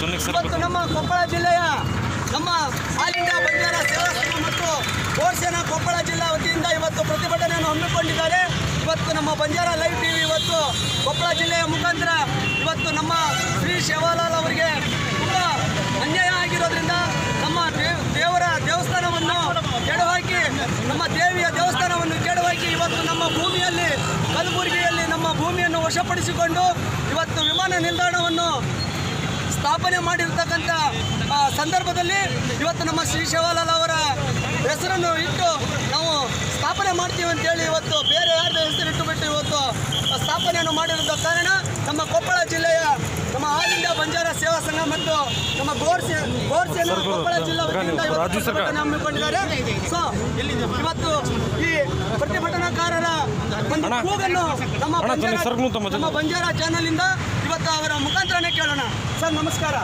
ಇವತ್ತು ನಮ್ಮ ಕೊಪ್ಪಳ ಜಿಲ್ಲೆಯ ನಮ್ಮ ಆಲ್ ಇಂಡಿಯಾ ಬಂಜಾರ ಸೇವಾ ಸಂಘ ಮತ್ತು ಗೋಡ್ಸೇನಾ ಕೊಪ್ಪಳ ಜಿಲ್ಲಾ ವತಿಯಿಂದ ಇವತ್ತು ಪ್ರತಿಭಟನೆಯನ್ನು ಹಮ್ಮಿಕೊಂಡಿದ್ದಾರೆ ಇವತ್ತು ನಮ್ಮ ಬಂಜಾರ ಲೈವ್ ಟಿವಿ ಇವತ್ತು ಕೊಪ್ಪಳ ಜಿಲ್ಲೆಯ ಮುಖಾಂತರ ಇವತ್ತು ನಮ್ಮ ಶ್ರೀ ಶಿವಲಾಲ್ ಅವರಿಗೆ ತುಂಬ ಅನ್ಯಾಯ ಆಗಿರೋದ್ರಿಂದ ನಮ್ಮ ದೇವ್- ದೇವರ ದೇವಸ್ಥಾನವನ್ನು ಕೆಡಹಾಕಿ ನಮ್ಮ ದೇವಿಯ ದೇವಸ್ಥಾನವನ್ನು ಕೆಡಹಾಕಿ ಇವತ್ತು ನಮ್ಮ ಭೂಮಿಯಲ್ಲಿ ಕಲಬುರಗಿಯಲ್ಲಿ ನಮ್ಮ ಭೂಮಿಯನ್ನು ವಶಪಡಿಸಿಕೊಂಡು ಇವತ್ತು ವಿಮಾನ ನಿಲ್ದಾಣವನ್ನು ಸ್ಥಾಪನೆ ಮಾಡಿರ್ತಕ್ಕಂಥ ಆ, ಸಂದರ್ಭದಲ್ಲಿ ಇವತ್ತು ನಮ್ಮ ಶ್ರೀ ಶಿವಲಾಲ್ ಅವರ ಹೆಸರನ್ನು ಇಟ್ಟು ನಾವು ಸ್ಥಾಪನೆ ಮಾಡ್ತೀವಿ ಅಂತೇಳಿ ಇವತ್ತು ಬೇರೆ ಯಾರ್ದು ಹೆಸರು ಇಟ್ಟುಬಿಟ್ಟು ಇವತ್ತು ಸ್ಥಾಪನೆಯನ್ನು ಮಾಡಿರುವ ಕಾರಣ ನಮ್ಮ ಕೊಪ್ಪಳ ಜಿಲ್ಲೆಯ ನಮ್ಮ ಆಲ್ ಇಂಡಿಯಾ ಬಂಜಾರ ಸೇವಾ ಸಂಘ ಮತ್ತು ನಮ್ಮ ಗೋಡ್ಸೆ ಗೋಡ್ಸೆನ ಕೊಪ್ಪಳ ಜಿಲ್ಲಾ ವತಿಯಿಂದ ಇವತ್ತು ಪ್ರತಿಭಟನೆ ಹಮ್ಮಿಕೊಂಡಿದ್ದಾರೆ ಸೊ ಇವತ್ತು ಈ ಪ್ರತಿಭಟನಾಕಾರರ ಒಂದು ಕೂಗನ್ನು ನಮ್ಮ ಬಂಜಾರ ನಮ್ಮ ಬಂಜಾರ ಚಾನಲ್ ಇಂದ ಇವತ್ತು ಅವರ ಮುಖಾಂತರನೇ ಕೇಳೋಣ ಸರ್ ನಮಸ್ಕಾರ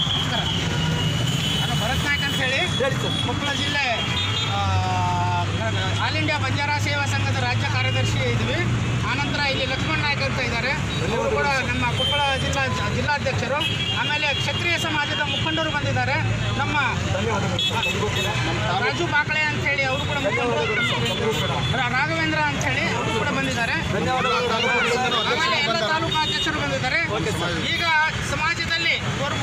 ನಾನು ಭರತ್ ನಾಯ್ಕ್ ಅಂತ ಹೇಳಿ ಹೇಳಿ ಸರ್ ಕೊಪ್ಪಳ ಜಿಲ್ಲೆ ಆ, ಆಲ್ ಇಂಡಿಯಾ ಬಂಜಾರ ಸೇವಾ ಸಂಘದ ರಾಜ್ಯ ಕಾರ್ಯದರ್ಶಿ ಇದ್ವಿ ಆನಂತರ ಇಲ್ಲಿ ಲಕ್ಷ್ಮಣ್ ನಾಯ್ಕ್ ಅಂತ ಇದ್ದಾರೆ ಅವರು ಕೂಡ ನಮ್ಮ ಕೊಪ್ಪಳ ಜಿಲ್ಲಾ ಜಿಲ್ಲಾಧ್ಯಕ್ಷರು ಆಮೇಲೆ ಕ್ಷತ್ರಿಯ ಸಮಾಜದ ಮುಖಂಡರು ಬಂದಿದ್ದಾರೆ ನಮ್ಮ ರಾಜು ಬಾಕಳೆ ಅಂತ ಹೇಳಿ ಅವರು ಕೂಡ ಮುಖಂಡರು ರಾ- ರಾಘವೇಂದ್ರ ಅಂತ ಹೇಳಿ ಅವರು ಕೂಡ ಬಂದಿದ್ದಾರೆ ಆಮೇಲೆ ಎಲ್ಲ ತಾಲೂಕು ಅಧ್ಯಕ್ಷರು ಬಂದಿದ್ದಾರೆ ಈಗ ಸಮಾಜದಲ್ಲಿ ಅವರು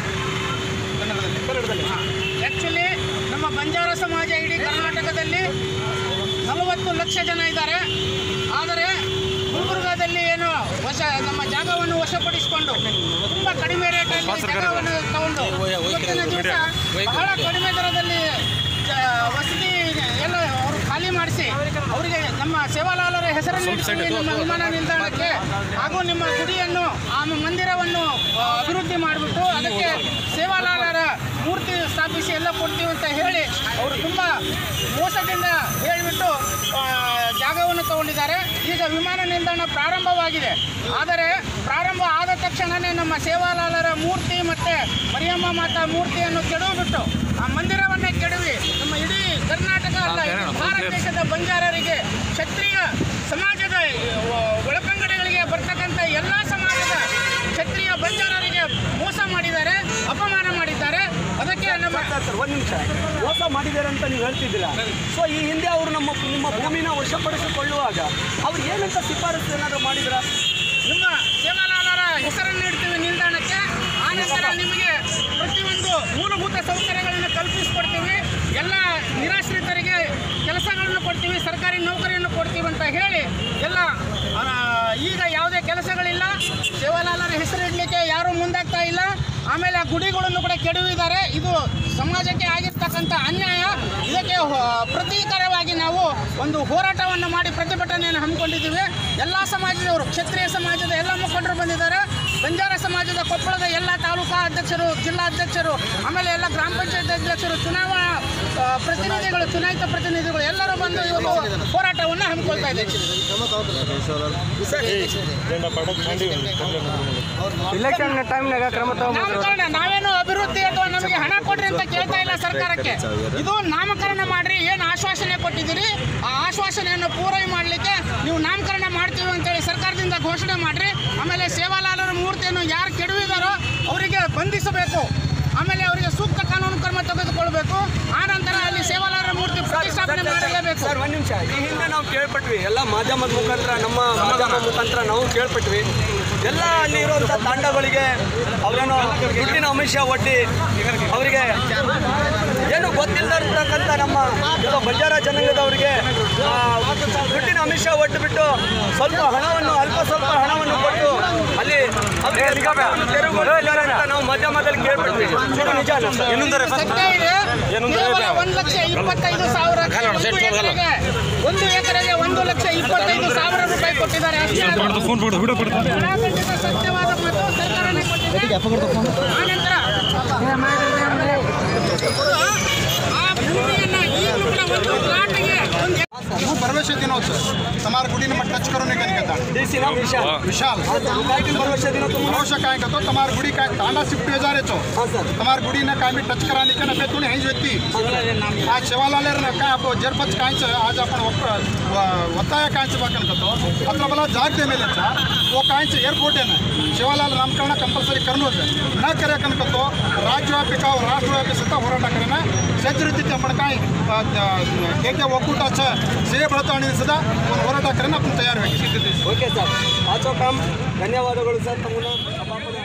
ಆ್ಯಕ್ಚುಲಿ ನಮ್ಮ ಬಂಜಾರ ಸಮಾಜ ಇಡೀ ಕರ್ನಾಟಕದಲ್ಲಿ ನಲವತ್ತು ಲಕ್ಷ ಜನ ಇದ್ದಾರೆ ಆದರೆ ಗುಲ್ಬರ್ಗಾದಲ್ಲಿ ಏನು ವಶ ನಮ್ಮ ಜಾಗವನ್ನು ವಶಪಡಿಸಿಕೊಂಡು ತುಂಬ ಕಡಿಮೆ ರೇಟಲ್ಲಿ ಜಾಗವನ್ನು ತಗೊಂಡು ಇವತ್ತಿನ ದಿವಸ ಬಹಳ ಕಡಿಮೆ ದರದಲ್ಲಿ ಜ- ವಸತಿ ಎಲ್ಲ ಅವರು ಖಾಲಿ ಮಾಡಿಸಿ ಅವರಿಗೆ ನಮ್ಮ ಸೇವಾಲಾಲರ ಹೆಸರನ್ನು ಇಡ್ತೀವಿ ನಮ್ಮ ವಿಮಾನ ನಿಲ್ದಾಣಕ್ಕೆ ಹಾಗೂ ನಿಮ್ಮ ಗುಡಿಯನ್ನು ಆ ಮಂದಿರವನ್ನು ಆ, ಅಭಿವೃದ್ಧಿ ಮಾಡಿಬಿಟ್ಟು ಅದಕ್ಕೆ ಸೇವಾಲಾಲರ ಮೂರ್ತಿ ಸ್ಥಾಪಿಸಿ ಎಲ್ಲ ಕೊಡ್ತೀವಿ ಅಂತ ಹೇಳಿ ಅವರು ತುಂಬ ಮೋಸದಿಂದ ಹೇಳಿಬಿಟ್ಟು ಆ, ಜಾಗವನ್ನು ತಗೊಂಡಿದ್ದಾರೆ ಈಗ ವಿಮಾನ ನಿಲ್ದಾಣ ಪ್ರಾರಂಭವಾಗಿದೆ ಆದರೆ ಪ್ರಾರಂಭ ಆದ ತಕ್ಷಣವೇ ನಮ್ಮ ಸೇವಾಲಾಲರ ಮೂರ್ತಿ ಮತ್ತು ಮರಿಯಮ್ಮ ಮಾತಾ ಮೂರ್ತಿಯನ್ನು ಕೆಡವಿಬಿಟ್ಟು ಆ ಮಂದಿರವನ್ನೇ ಕೆಡವಿ ನಮ್ಮ ಇಡೀ ಕರ್ನಾಟಕ ಅಲ್ಲ ಇಡೀ ಭಾರತ ದೇಶದ ಬಂಜಾರರಿಗೆ ಕ್ಷತ್ರಿಯ ಸಮಾಜದ ಆ, ಒಳಪಂಗಡಗಳಿಗೆ ಬರ್ತಕ್ಕಂಥ ಎಲ್ಲ ಸಮಾಜದ ಕ್ಷತ್ರಿಯ ಬಂಜಾರರಿಗೆ ಮೋಸ ಮಾಡಿದ್ದಾರೆ ಅಪಮಾನ ಮಾಡಿದ್ದಾರೆ ಅದಕ್ಕೆ ನಮ್ಮ ಸರ್ ಸರ್ ಒಂದು ನಿಮಿಷ ಮೋಸ ಮಾಡಿದ್ದಾರೆ ಅಂತ ನೀವು ಹೇಳ್ತಿದ್ದೀರಾ ಸೊ ಈ ಹಿಂದೆ ಅವರು ನಮ್ಮ ನಿಮ್ಮ ಭೂಮಿನ ವಶಪಡಿಸಿಕೊಳ್ಳುವಾಗ ಅವ್ರು ಏನಂತ ಶಿಫಾರಸು ಏನಾದರೂ ಮಾಡಿದ್ರ ನಿಮ್ಮ ಸೇವಾಲಾಲರ ಹೆಸರನ್ನು ಇಡ್ತೀವಿ ನಿಲ್ದಾಣಕ್ಕೆ ಆನಂತರ ನಿಮಗೆ ಪ್ರತಿಯೊಂದು ಮೂಲಭೂತ ಸೌಕರ್ಯಗಳನ್ನು ಕಲ್ಪಿಸಿಕೊಡ್ತೀವಿ ಎಲ್ಲ ನಿರಾಶ್ರಿತರಿಗೆ ಕೆಲಸಗಳನ್ನು ಕೊಡ್ತೀವಿ ಸರ್ಕಾರಿ ನೌಕರಿಯನ್ನು ಕೊಡ್ತೀವಿ ಅಂತ ಹೇಳಿ ಎಲ್ಲ ಆ, ಈಗ ಯಾವುದೇ ಕೆಲಸಗಳಿಲ್ಲ ಸೇವಾಲಾಲರ ಹೆಸರು ಇಡಲಿಕ್ಕೆ ಯಾರೂ ಮುಂದಾಗ್ತಾ ಇಲ್ಲ ಆಮೇಲೆ ಆ ಗುಡಿಗಳನ್ನು ಕೂಡ ಕೆಡವಿದ್ದಾರೆ ಇದು ಸಮಾಜಕ್ಕೆ ಆಗಿರ್ತಕ್ಕಂಥ ಅನ್ಯಾಯ ಇದಕ್ಕೆ ಹೊ- ಪ್ರತೀಕಾರವಾಗಿ ನಾವು ಒಂದು ಹೋರಾಟವನ್ನು ಮಾಡಿ ಪ್ರತಿಭಟನೆಯನ್ನು ಹಮ್ಮಿಕೊಂಡಿದ್ದೀವಿ ಎಲ್ಲ ಸಮಾಜದವರು ಕ್ಷತ್ರಿಯ ಸಮಾಜದ ಎಲ್ಲ ಮುಖಂಡರು ಬಂದಿದ್ದಾರೆ ಬಂಜಾರ ಸಮಾಜದ ಕೊಪ್ಪಳದ ಎಲ್ಲ ತಾಲೂಕಾ ಅಧ್ಯಕ್ಷರು ಜಿಲ್ಲಾ ಅಧ್ಯಕ್ಷರು ಆಮೇಲೆ ಎಲ್ಲ ಗ್ರಾಮ ಪಂಚಾಯತ್ ಅಧ್ಯಕ್ಷರು ಚುನಾವಣಾ ಆ, ಪ್ರತಿನಿಧಿಗಳು ಚುನಾಯಿತ ಪ್ರತಿನಿಧಿಗಳು ಎಲ್ಲರೂ ಬಂದು ಇವತ್ತು ಹೋರಾಟವನ್ನು ಹಮ್ಮಿಕೊಳ್ತಾ ಇದ್ದೀವಿ ಇಲೆಕ್ಷನ್ ಟೈಮ್ನಾಗ ಕ್ರಮ ನಾಮಕರಣ ನಾವೇನು ಅಭಿವೃದ್ಧಿ ಅಥವಾ ನಮಗೆ ಹಣ ಕೊಡ್ರಿ ಅಂತ ಕೇಳ್ತಾ ಇಲ್ಲ ಸರ್ಕಾರಕ್ಕೆ ಇದು ನಾಮಕರಣ ಮಾಡ್ರಿ ಏನು ಆಶ್ವಾಸನೆ ಕೊಟ್ಟಿದ್ದೀರಿ ಆ ಆಶ್ವಾಸನೆಯನ್ನು ಪೂರೈ ಮಾಡಲಿಕ್ಕೆ ನೀವು ನಾಮಕರಣ ಮಾಡ್ತೀವಿ ಅಂತೇಳಿ ಸರ್ಕಾರದಿಂದ ಘೋಷಣೆ ಮಾಡ್ರಿ ಆಮೇಲೆ ಸೇವಾಲಾಲರ ಮೂರ್ತಿಯನ್ನು ಯಾರು ಕೆಡವಿದಾರೋ ಅವರಿಗೆ ಬಂಧಿಸಬೇಕು ಆಮೇಲೆ ಅವರಿಗೆ ಸೂಕ್ತ ಕಾನೂನು ಕ್ರಮ ತೆಗೆದುಕೊಳ್ಬೇಕು ಆ ನಂತರ ಅಲ್ಲಿ ಸೇವಾಲಾಲರ ಮೂರ್ತಿ ಪ್ರತಿಷ್ಠಾಪನೆ ಮಾಡಲೇಬೇಕು ಸರ್ ಒಂದು ನಿಮಿಷ ಈ ಹಿಂದೆ ನಾವು ಕೇಳ್ಪಟ್ವಿ ಎಲ್ಲ ಮಾಧ್ಯಮದ ಮುಖಾಂತರ ನಮ್ಮ ಮಾಧ್ಯಮ ಮುಖಾಂತರ ನಾವು ಕೇಳ್ಪಟ್ವಿ ಎಲ್ಲ ಅಲ್ಲಿ ಇರುವಂಥ ತಾಂಡಗಳಿಗೆ ಅವರೇನೋ ದುಡ್ಡಿನ ಅಂಶ ಒಡ್ಡಿ ಅವರಿಗೆ ಏನು ಗೊತ್ತಿಲ್ಲದಿರ್ತಕ್ಕಂಥ ನಮ್ಮ ಇದು ಬಂಜಾರ ಜನಾಂಗದವರಿಗೆ ಆ, ದುಡ್ಡಿನ ಅಂಶ ಒಡ್ಡಿಬಿಟ್ಟು ಸ್ವಲ್ಪ ಹಣವನ್ನು ಅಲ್ಪ ಸ್ವಲ್ಪ ಹಣವನ್ನು ಕೊಟ್ಟು ಅಲ್ಲಿ ಅವರಿಗೆ ತೆರವುಗೊಳಿಸಿದ್ದಾರೆ ಅಂತ ನಾವು ಮಾಧ್ಯಮದಲ್ಲಿ ಕೇಳ್ಪಟ್ವಿ ಇದು ನಿಜಾನ ಸರ್ ಸತ್ಯ ಇದೆ ಕೇವಲ ಒಂದು ಲಕ್ಷ ಇಪ್ಪತ್ತೈದು ಸಾವಿರ ಒಂದು ಎಕರೆಗೆ ಒಂದು ಎಕರೆಗೆ ಒಂದು ಲಕ್ಷ ಇಪ್ಪತ್ತೈದು ಸಾವಿರ ರೂಪಾಯಿ ಕೊಟ್ಟಿದ್ದಾರೆ ಅಷ್ಟೇ ಅದು. ಖಂಡಿತ ಸತ್ಯವಾದ ಮತ್ತು ಸರ್ಕಾರನೇ ಕೊಟ್ಟಿದೆ ಆನಂತರ ಆ ಭೂಮಿಯನ್ನ ಈಗಲೂ ಕೂಡ ಒಂದು ಪ್ಲಾಟ್ಗೆ ಒಂದು वो परवेश दिनोत्सव તમારા ગુડીને મત ટચ કરો નહીં કરી કહેતા ડીસી નામ વિશાલ વિશાલ હા સર હું કાંઈ કેમ વર્ષે દિનો તું ભરોસા કાંઈ કહેતો તમારા ગુડી કાંઈ તાંડા શિફ્ટ હજારે છો હા સર તમારા ગુડીને કાંઈ બી ટચ કરાની કે બે તું અહીં જોઈતી ಆ ಶಿವಾಲಾಲೇರ್ನ ಕಾಯ್ ಅಪ್ಪ ಜರ್ಪಚ್ ಕಾಂಚ ಆಜ आपण ಒತ್ತಾಯ ಕಾಂಚ ಬಾಕನ್ ಕतो ಅತ್ರ ಬಲ ಜಾಗದ ಮೇಲೆ चा वो कांच एयरपोर्ट है ना शिवालाल नामकरण कंपल्सरी करनो है न करे कन कतो राज्यव्यापी का राष्ट्रव्यापी सत्ता ಹೋರಾಟ ಕರೆನ ಸಜ್ಜ ರೀತಿ आपण काय के के ಒಕ್ಕೂಟ छ ಸೇವೆ ಬಳತಾಣಿ ಸದಾ ಒಂದು ಹೋರಾಟ ಕರೆನ आपण ತಯಾರು ಓಕೆ ಸರ್ ಆಚೋ ಕಾಮ್ ಧನ್ಯವಾದಗಳು ಸರ್ ತಮ್ಮನ್ನ